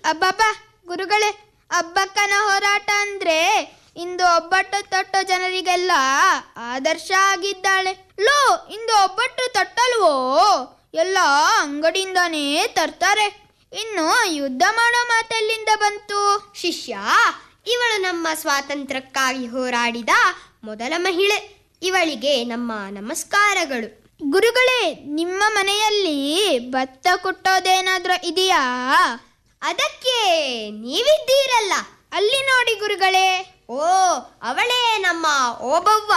ಅಬ್ಬಬ್ಬ ಗುರುಗಳೇ ಅಬ್ಬಕ್ಕನ ಹೋರಾಟ ಅಂದ್ರೆ ಇಂದು ಒಬ್ಬಟ್ಟು ತೊಟ್ಟ ಜನರಿಗೆಲ್ಲ ಆದರ್ಶ ಆಗಿದ್ದಾಳೆ ಲೋ ಇಂದು ಒಬ್ಬಟ್ಟು ತಟ್ಟಲ್ವೋ ಎಲ್ಲ ಅಂಗಡಿಯಿಂದಾನೇ ತರ್ತಾರೆ ಇನ್ನು ಯುದ್ಧ ಮಾಡೋ ಮಾತೆಲ್ಲಿಂದ ಬಂತು ಶಿಷ್ಯ ಇವಳು ನಮ್ಮ ಸ್ವಾತಂತ್ರ್ಯಕ್ಕಾಗಿ ಹೋರಾಡಿದ ಮೊದಲ ಮಹಿಳೆ ಇವಳಿಗೆ ನಮ್ಮ ನಮಸ್ಕಾರಗಳು ಗುರುಗಳೇ ನಿಮ್ಮ ಮನೆಯಲ್ಲಿ ಭತ್ತ ಕುಟ್ಟೋದೇನಾದ್ರೂ ಇದೆಯಾ ಅದಕ್ಕೆ ನೀವಿದ್ದೀರಲ್ಲ ಅಲ್ಲಿ ನೋಡಿ ಗುರುಗಳೇ ಓ ಅವಳೇ ನಮ್ಮ ಓಬವ್ವ